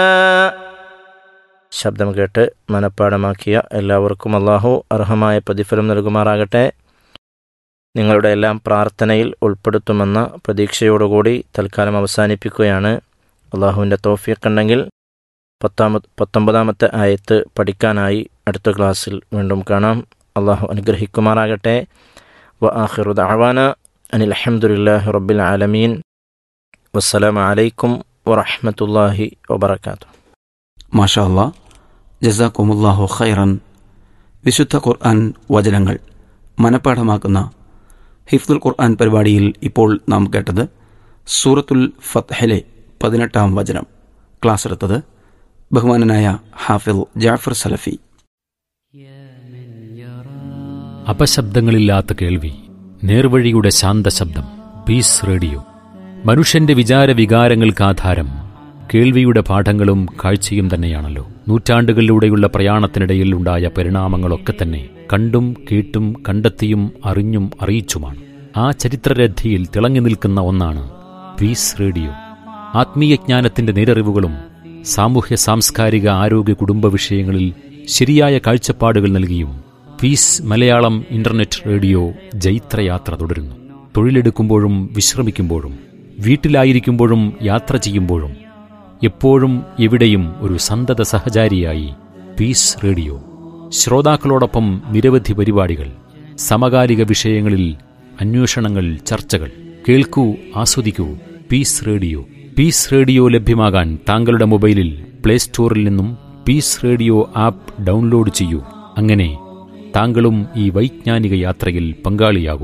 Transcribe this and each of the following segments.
ശബ്ദം കേട്ട് മനഃപ്പാടമാക്കിയ എല്ലാവർക്കും അള്ളാഹു അർഹമായ പ്രതിഫലം നൽകുമാറാകട്ടെ നിങ്ങളുടെ എല്ലാം പ്രാർത്ഥനയിൽ ഉൾപ്പെടുത്തുമെന്ന പ്രതീക്ഷയോടുകൂടി തൽക്കാലം അവസാനിപ്പിക്കുകയാണ് അള്ളാഹുവിൻ്റെ തോഫിയക്കുണ്ടെങ്കിൽ പത്താമ പത്തൊമ്പതാമത്തെ ആയത്ത് പഠിക്കാനായി അടുത്ത ക്ലാസ്സിൽ വീണ്ടും കാണാം അള്ളാഹു അനുഗ്രഹിക്കുമാറാകട്ടെ വ ആഹിറു ദഅവാന അനിൽ അഹമ്മദുലില്ലാഹി റബ്ബിൽ ആലമീൻ വസ്സലാമു അലൈക്കും വറഹ്മത്തുള്ളാഹി വബറകാതുഹു മാഷാ അല്ലാ ജസാക്കുമുല്ലാഹു ഖൈറൻ വിശുദ്ധ ഖുർആൻ വചനങ്ങൾ മനഃപ്പാഠമാക്കുന്ന ഹിഫ്ദുൽ ഖുർആൻ പരിപാടിയിൽ ഇപ്പോൾ നാം കേട്ടത് സൂറത്തുൽ ഫത്ഹിലെ പതിനെട്ടാം വചനം ക്ലാസ് എടുത്തത് ബഹുമാനനായ ഹാഫിൽ ജാഫർ സലഫി അപശബ്ദങ്ങളില്ലാത്ത കേൾവി നേർവഴിയുടെ ശാന്തശബ്ദം പീസ് റേഡിയോ മനുഷ്യന്റെ വിചാര വികാരങ്ങൾക്ക് ആധാരം കേൾവിയുടെ പാഠങ്ങളും കാഴ്ചയും തന്നെയാണല്ലോ നൂറ്റാണ്ടുകളിലൂടെയുള്ള പ്രയാണത്തിനിടയിൽ ഉണ്ടായ പരിണാമങ്ങളൊക്കെ തന്നെ കണ്ടും കേട്ടും കണ്ടെത്തിയും അറിഞ്ഞും അറിയിച്ചുമാണ് ആ ചരിത്രരഥിയിൽ തിളങ്ങി നിൽക്കുന്ന ഒന്നാണ് പീസ് റേഡിയോ ആത്മീയജ്ഞാനത്തിന്റെ നേരറിവുകളും സാമൂഹ്യ സാംസ്കാരിക ആരോഗ്യ കുടുംബ വിഷയങ്ങളിൽ ശരിയായ കാഴ്ചപ്പാടുകൾ നൽകിയും പീസ് മലയാളം ഇന്റർനെറ്റ് റേഡിയോ ജൈത്രയാത്ര തുടരുന്നു തൊഴിലെടുക്കുമ്പോഴും വിശ്രമിക്കുമ്പോഴും വീട്ടിലായിരിക്കുമ്പോഴും യാത്ര ചെയ്യുമ്പോഴും എപ്പോഴും എവിടെയും ഒരു സന്തത സഹചാരിയായി പീസ് റേഡിയോ ശ്രോതാക്കളോടൊപ്പം നിരവധി പരിപാടികൾ സമകാലിക വിഷയങ്ങളിൽ അന്വേഷണങ്ങൾ ചർച്ചകൾ കേൾക്കൂ ആസ്വദിക്കൂ പീസ് റേഡിയോ പീസ് റേഡിയോ ലഭ്യമാകാൻ താങ്കളുടെ മൊബൈലിൽ പ്ലേ സ്റ്റോറിൽ നിന്നും പീസ് റേഡിയോ ആപ്പ് ഡൗൺലോഡ് ചെയ്യൂ അങ്ങനെ താങ്കളും ഈ വൈജ്ഞാനിക യാത്രയിൽ പങ്കാളിയാകൂ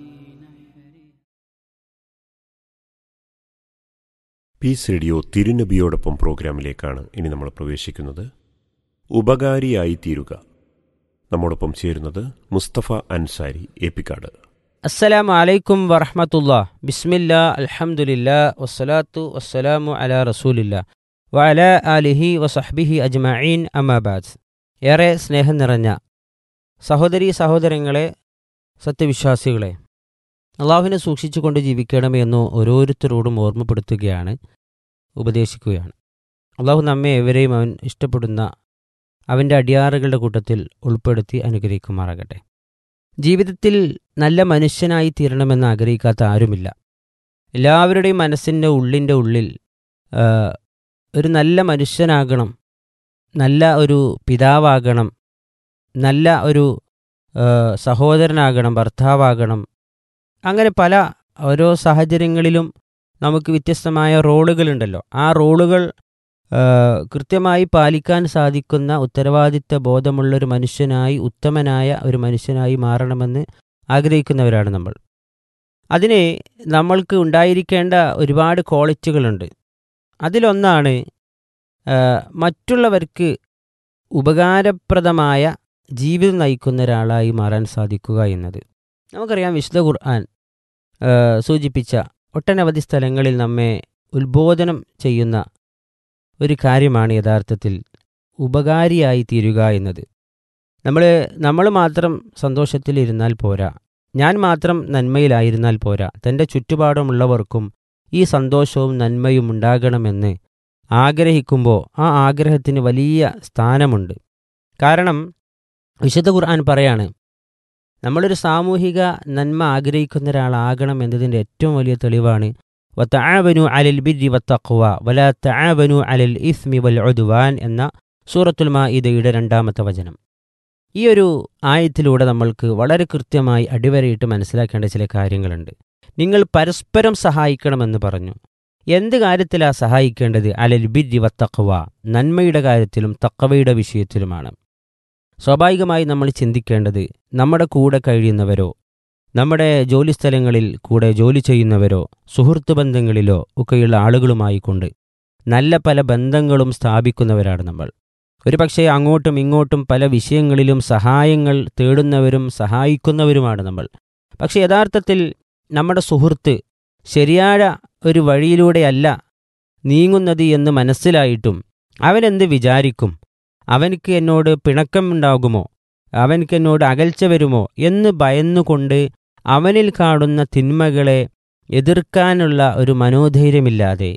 പീസ് റേഡിയോ തിരുനബിയോടൊപ്പം പ്രോഗ്രാമിലേക്കാണ് ഇനി നമ്മൾ പ്രവേശിക്കുന്നത് ഉപകാരിയായി തീരുക നമ്മോടൊപ്പം ചേരുന്നത് മുസ്തഫ അൻസാരി ഏപ്പിക്കാട് അസ്സലാമു അലൈക്കും വറഹമത്തുള്ള ബിസ്മില്ല അൽഹംദുലില്ല വസ്സലാത്തു വസ്സലാമു അലാ റസൂലില്ല വഅല ആലിഹി വസഹ്ബിഹി അജ്മഈൻ അമാബാദ് ഏറെ സ്നേഹം നിറഞ്ഞ സഹോദരി സഹോദരങ്ങളെ സത്യവിശ്വാസികളെ അള്ളാഹുവിനെ സൂക്ഷിച്ചുകൊണ്ട് ജീവിക്കണമെന്ന് ഓരോരുത്തരോടും ഓർമ്മപ്പെടുത്തുകയാണ് ഉപദേശിക്കുകയാണ് അള്ളാഹു നമ്മെ എവരെയും അവൻ ഇഷ്ടപ്പെടുന്ന അവൻ്റെ അടിയാറുകളുടെ കൂട്ടത്തിൽ ഉൾപ്പെടുത്തി അനുഗ്രഹിക്കുമാറാകട്ടെ ജീവിതത്തിൽ നല്ല മനുഷ്യനായി തീരണമെന്ന് ആഗ്രഹിക്കാത്ത ആരുമില്ല എല്ലാവരുടെയും മനസ്സിൻ്റെ ഉള്ളിൻ്റെ ഉള്ളിൽ ആ, ഒരു നല്ല മനുഷ്യനാകണം നല്ല ഒരു പിതാവാകണം നല്ല ഒരു ആ, സഹോദരനാകണം ഭർത്താവാകണം അങ്ങനെ പല ഓരോ സാഹചര്യങ്ങളിലും നമുക്ക് വ്യത്യസ്തമായ റോളുകളുണ്ടല്ലോ ആ റോളുകൾ ആ, കൃത്യമായി പാലിക്കാൻ സാധിക്കുന്ന ഉത്തരവാദിത്ത ബോധമുള്ളൊരു മനുഷ്യനായി ഉത്തമനായ ഒരു മനുഷ്യനായി മാറണമെന്ന് ആഗ്രഹിക്കുന്നവരാണ് നമ്മൾ അതിന് നമ്മൾക്ക് ഉണ്ടായിരിക്കേണ്ട ഒരുപാട് ക്വാളിറ്റികളുണ്ട് അതിലൊന്നാണ് ആ, മറ്റുള്ളവർക്ക് ഉപകാരപ്രദമായ ജീവിതം നയിക്കുന്ന ഒരാളായി മാറാൻ സാധിക്കുക എന്നത് നമുക്കറിയാം വിശുദ്ധ ഖുർആൻ ആ, സൂചിപ്പിച്ച ഒട്ടനവധി സ്ഥലങ്ങളിൽ നമ്മെ ഉത്ബോധനം ചെയ്യുന്ന ഒരു കാര്യമാണ് യഥാർത്ഥത്തിൽ ഉപകാരിയായി തീരുക എന്നത് നമ്മൾ നമ്മൾ മാത്രം സന്തോഷത്തിലിരുന്നാൽ പോരാ ഞാൻ മാത്രം നന്മയിലായിരുന്നാൽ പോരാ തൻ്റെ ചുറ്റുപാടുമുള്ളവർക്കും ഈ സന്തോഷവും നന്മയും ഉണ്ടാകണമെന്ന് ആഗ്രഹിക്കുമ്പോൾ ആ ആഗ്രഹത്തിന് വലിയ സ്ഥാനമുണ്ട് കാരണം വിശുദ്ധ ഖുർആൻ പറയാണ് നമ്മളൊരു സാമൂഹിക നന്മ ആഗ്രഹിക്കുന്ന ഒരാളാകണം എന്നതിൻ്റെ ഏറ്റവും വലിയ തെളിവാണ് വത്തആവനു അലൽ ബിരി വത്തഖ്വ വല തആവനു അലൽ ഇസ്മി വൽ ഉദ്വാൻ എന്ന സൂറത്തുൽ മാഇദയുടെ രണ്ടാമത്തെ വചനം ഈ ഒരു ആയത്തിലൂടെ നമ്മൾക്ക് വളരെ കൃത്യമായി അടിവരയിട്ട് മനസ്സിലാക്കേണ്ട ചില കാര്യങ്ങളുണ്ട് നിങ്ങൾ പരസ്പരം സഹായിക്കണമെന്ന് പറഞ്ഞു എന്ത് കാര്യത്തിലാ സഹായിക്കേണ്ടത് അലൽ ബിരി വത്തഖ്വ നന്മയുടെ കാര്യത്തിലും തക്കവയുടെ വിഷയത്തിലുമാണ് സ്വാഭാവികമായി നമ്മൾ ചിന്തിക്കേണ്ടത് നമ്മുടെ കൂടെ കഴിയുന്നവരോ നമ്മുടെ ജോലിസ്ഥലങ്ങളിൽ കൂടെ ജോലി ചെയ്യുന്നവരോ സുഹൃത്ത് ബന്ധങ്ങളിലോ ഒക്കെയുള്ള ആളുകളുമായി കൊണ്ട് നല്ല പല ബന്ധങ്ങളും സ്ഥാപിക്കുന്നവരാണ് നമ്മൾ ഒരു പക്ഷേ അങ്ങോട്ടും ഇങ്ങോട്ടും പല വിഷയങ്ങളിലും സഹായങ്ങൾ തേടുന്നവരും സഹായിക്കുന്നവരുമാണ് നമ്മൾ പക്ഷേ യഥാർത്ഥത്തിൽ നമ്മുടെ സുഹൃത്ത് ശരിയായ ഒരു വഴിയിലൂടെയല്ല നീങ്ങുന്നത് എന്ന് മനസ്സിലായിട്ടും അവനെന്ത് വിചാരിക്കും അവനക്ക് എന്നോട് പിണക്കം ഉണ്ടാകുമോ അവനക്ക് എന്നോട് അകൽച്ച വരുമോ എന്ന് ഭയന്നുകൊണ്ട് അവനിൽ കാണുന്ന തിന്മകളെ എതിർക്കാനുള്ള ഒരു മനോധൈര്യമില്ലാതെ